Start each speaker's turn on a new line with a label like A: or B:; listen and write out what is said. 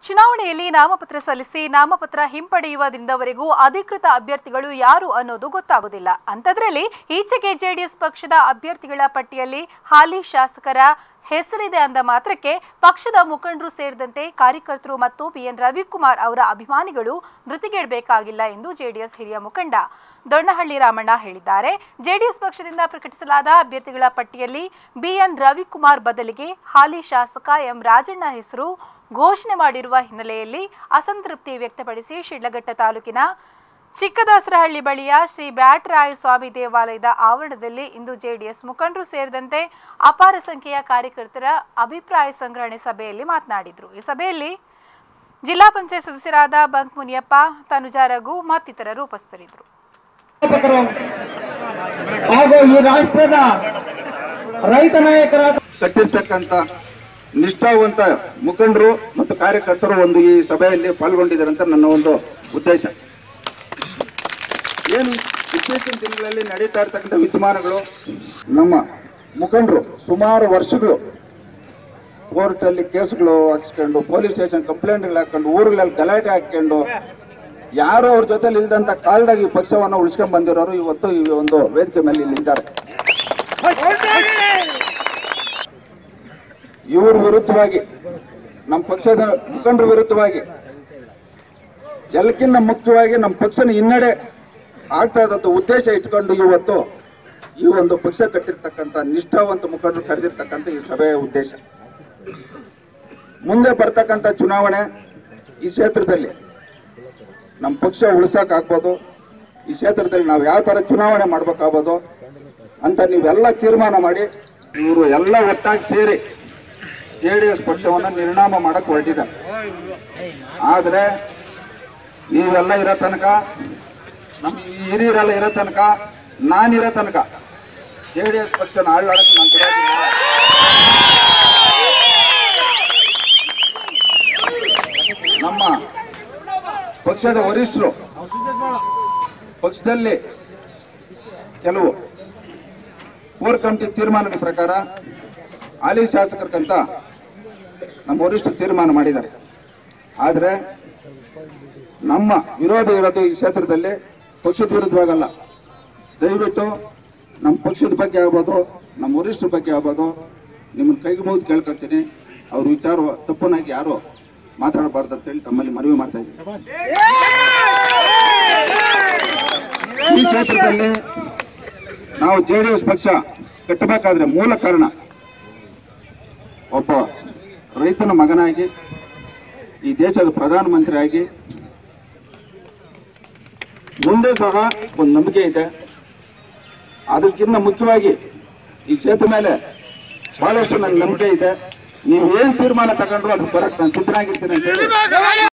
A: ಚುನಾವಣೆಯಲ್ಲಿ ನಾಮಪತ್ರ ಸಲ್ಲಿಸಿ ನಾಮಪತ್ರ ಹಿಂಪಡೆಯುವ ದಿನದವರೆಗೂ ಅಧಿಕೃತ ಅಭ್ಯರ್ಥಿಗಳು ಯಾರು ಅನ್ನೋದು ಗೊತ್ತಾಗುವುದಿಲ್ಲ ಅಂಥದ್ರಲ್ಲಿ ಈಚೆಗೆ ಜೆಡಿಎಸ್ ಪಕ್ಷದ ಅಭ್ಯರ್ಥಿಗಳ ಪಟ್ಟಿಯಲ್ಲಿ ಹಾಲಿ ಶಾಸಕರ ಹೆಸರಿದೆ ಅಂದ ಮಾತ್ರಕ್ಕೆ ಪಕ್ಷದ ಮುಖಂಡರು ಸೇರಿದಂತೆ ಕಾರ್ಯಕರ್ತರು ಮತ್ತು ಬಿಎನ್ ರವಿಕುಮಾರ್ ಅವರ ಅಭಿಮಾನಿಗಳು ಧೃತಿಗೆಡಬೇಕಾಗಿಲ್ಲ ಎಂದು ಜೆಡಿಎಸ್ ಹಿರಿಯ ಮುಖಂಡ ದೊಣ್ಣಹಳ್ಳಿ ರಾಮಣ್ಣ ಹೇಳಿದ್ದಾರೆ ಜೆಡಿಎಸ್ ಪಕ್ಷದಿಂದ ಪ್ರಕಟಿಸಲಾದ ಅಭ್ಯರ್ಥಿಗಳ ಪಟ್ಟಿಯಲ್ಲಿ ಬಿಎನ್ ರವಿಕುಮಾರ್ ಬದಲಿಗೆ ಹಾಲಿ ಶಾಸಕ ಎಂ ರಾಜಣ್ಣ ಹೆಸರು ಘೋಷಣೆ ಮಾಡಿರುವ ಹಿನ್ನೆಲೆಯಲ್ಲಿ ಅಸಂತೃಪ್ತಿ ವ್ಯಕ್ತಪಡಿಸಿ ಶಿಡ್ಲಘಟ್ಟ ತಾಲೂಕಿನ ಚಿಕ್ಕದಾಸರಹಳ್ಳಿ ಬಳಿಯ ಶ್ರೀ ಬ್ಯಾಟರಾಯ ಸ್ವಾಮಿ ದೇವಾಲಯದ ಆವರಣದಲ್ಲಿ ಇಂದು ಜೆಡಿಎಸ್ ಮುಖಂಡರು ಸೇರಿದಂತೆ ಅಪಾರ ಸಂಖ್ಯೆಯ ಕಾರ್ಯಕರ್ತರ ಅಭಿಪ್ರಾಯ ಸಂಗ್ರಹಣೆ ಸಭೆಯಲ್ಲಿ ಮಾತನಾಡಿದರು ಈ ಸಭೆಯಲ್ಲಿ ಜಿಲ್ಲಾ ಪಂಚಾಯತ್ ಸದಸ್ಯರಾದ ಬಂಕ್ ಮುನಿಯಪ್ಪ ತನುಜಾ ರಘು ಮತ್ತಿತರರು ಉಪಸ್ಥಿತರಿದ್ದರು
B: ಅಧ್ಯಾಪಕರು ಹಾಗೂ ಈ ರಾಷ್ಟ್ರದ ರೈತ ನಾಯಕರಾದ
C: ಕಟ್ಟಿರ್ತಕ್ಕಂಥ ನಿಷ್ಠಾವಂತ ಮುಖಂಡರು ಮತ್ತು ಕಾರ್ಯಕರ್ತರು ಒಂದು ಈ ಸಭೆಯಲ್ಲಿ ಪಾಲ್ಗೊಂಡಿದ್ದಾರೆ ಅಂತ ನನ್ನ ಒಂದು ಉದ್ದೇಶ ಏನು ಇತ್ತೀಚಿನ ದಿನಗಳಲ್ಲಿ ನಡೀತಾ ಇರ್ತಕ್ಕಂಥ ವಿದ್ಯಮಾನಗಳು ನಮ್ಮ ಮುಖಂಡರು ಸುಮಾರು ವರ್ಷಗಳು ಕೋರ್ಟಲ್ಲಿ ಕೇಸ್ಗಳು ಹಾಕ್ಸ್ಕೊಂಡು ಪೊಲೀಸ್ ಸ್ಟೇಷನ್ ಕಂಪ್ಲೇಂಟ್ಗಳು ಹಾಕೊಂಡು ಊರುಗಳಲ್ಲಿ ಗಲಾಟೆ ಹಾಕೊಂಡು ಯಾರು ಅವ್ರ ಜೊತೆಲಿ ಇಲ್ದಂತ ಕಾಲದಾಗ ಈ ಪಕ್ಷವನ್ನು ಉಳಿಸ್ಕೊಂಡ್ ಬಂದಿರೋರು ಇವತ್ತು ಈ ಒಂದು ವೇದಿಕೆ ಮೇಲೆ ಇಲ್ಲಿ ಇದ್ದಾರೆ ಇವ್ರ ವಿರುದ್ಧವಾಗಿ ನಮ್ಮ ಪಕ್ಷದ ಮುಖಂಡರ ವಿರುದ್ಧವಾಗಿ ಎಲ್ಲಕ್ಕಿಂತ ಮುಖ್ಯವಾಗಿ ನಮ್ಮ ಪಕ್ಷನ ಹಿನ್ನಡೆ ಆಗ್ತಾ ಇದ್ದಂತ ಉದ್ದೇಶ ಇಟ್ಕೊಂಡು ಇವತ್ತು ಈ ಒಂದು ಪಕ್ಷ ಕಟ್ಟಿರ್ತಕ್ಕಂಥ ನಿಷ್ಠಾವಂತ ಮುಖಂಡರು ಕರೆದಿರ್ತಕ್ಕಂಥ ಈ ಸಭೆಯ ಉದ್ದೇಶ ಮುಂದೆ ಬರ್ತಕ್ಕಂಥ ಚುನಾವಣೆ ಈ ಕ್ಷೇತ್ರದಲ್ಲಿ ನಮ್ಮ ಪಕ್ಷ ಉಳಿಸಕ್ ಆಗ್ಬೋದು ಈ ಕ್ಷೇತ್ರದಲ್ಲಿ ನಾವು ಯಾವ ತರ ಚುನಾವಣೆ ಮಾಡ್ಬೇಕಾಗ್ಬೋದು ಅಂತ ನೀವೆಲ್ಲ ತೀರ್ಮಾನ ಮಾಡಿ ಇವರು ಎಲ್ಲ ಒಟ್ಟಾಗಿ ಸೇರಿ ಜೆ ಡಿ ಎಸ್ ಪಕ್ಷವನ್ನು ನಿರ್ನಾಮ ಮಾಡಕ್ ಹೊರಟಿದ್ದಾರೆ ಆದ್ರೆ ನೀವೆಲ್ಲ ಇರೋ ತನಕ ನಮ್ಮ ಈ ಹಿರಿಯರೆಲ್ಲ ಇರೋ ತನಕ ನಾನಿರೋ ತನಕ ಜೆ ಡಿ ಎಸ್ ಪಕ್ಷನ ಆಳಾಡಕ್ ನಾನು ಬಿಡೋದಿಲ್ಲ. ನಮ್ಮ ಪಕ್ಷದ ವರಿಷ್ಠರು ಪಕ್ಷದಲ್ಲಿ ಕೆಲವು ಕೋರ್ ಕಮಿಟಿ ತೀರ್ಮಾನದ ಪ್ರಕಾರ ಹಾಲಿ ಶಾಸಕರಿಗಂತ ನಮ್ಮ ವರಿಷ್ಠರು ತೀರ್ಮಾನ ಮಾಡಿದ್ದಾರೆ ಆದ್ರೆ ನಮ್ಮ ವಿರೋಧ ಇರೋದು ಈ ಕ್ಷೇತ್ರದಲ್ಲಿ ಪಕ್ಷದ ವಿರುದ್ಧವಾಗಲ್ಲ ದಯವಿಟ್ಟು ನಮ್ಮ ಪಕ್ಷದ ಬಗ್ಗೆ ಆಗ್ಬೋದು ನಮ್ಮ ವರಿಷ್ಠರ ಬಗ್ಗೆ ಆಗ್ಬೋದು ನಿಮ್ಮನ್ನ ಕೈಗೆ ಮುಗಿದು ಕೇಳ್ಕೊತೀನಿ ಅವ್ರ ವಿಚಾರ ತಪ್ಪನಾಗಿ ಯಾರು ಮಾತಾಡಬಾರ್ದು ಅಂತ ಹೇಳಿ ತಮ್ಮಲ್ಲಿ ಮನವಿ ಮಾಡ್ತಾ ಇದ್ದೀನಿ ಈ ಕ್ಷೇತ್ರದಲ್ಲಿ ನಾವು ಜೆ ಡಿ ಎಸ್ ಪಕ್ಷ ಕಟ್ಟಬೇಕಾದ್ರೆ ಮೂಲ ಕಾರಣ ಒಬ್ಬ ರೈತನ ಮಗನಾಗಿ ಈ ದೇಶದ ಪ್ರಧಾನಮಂತ್ರಿಯಾಗಿ ಮುಂದೆ ಸಹ ಒಂದು ನಂಬಿಕೆ ಇದೆ ಅದಕ್ಕಿಂತ ಮುಖ್ಯವಾಗಿ ಈ ಕ್ಷೇತ್ರ ಮೇಲೆ ಬಹಳಷ್ಟು ನನ್ನ ನಂಬಿಕೆ ಇದೆ ನೀವೇನ್ ತೀರ್ಮಾನ ತಗೊಂಡ್ರು ಅದಕ್ಕೆ ಬರಕ್ ನಾನು ಸಿದ್ಧನಾಗಿರ್ತೀನಿ ಅಂತ ಹೇಳಿ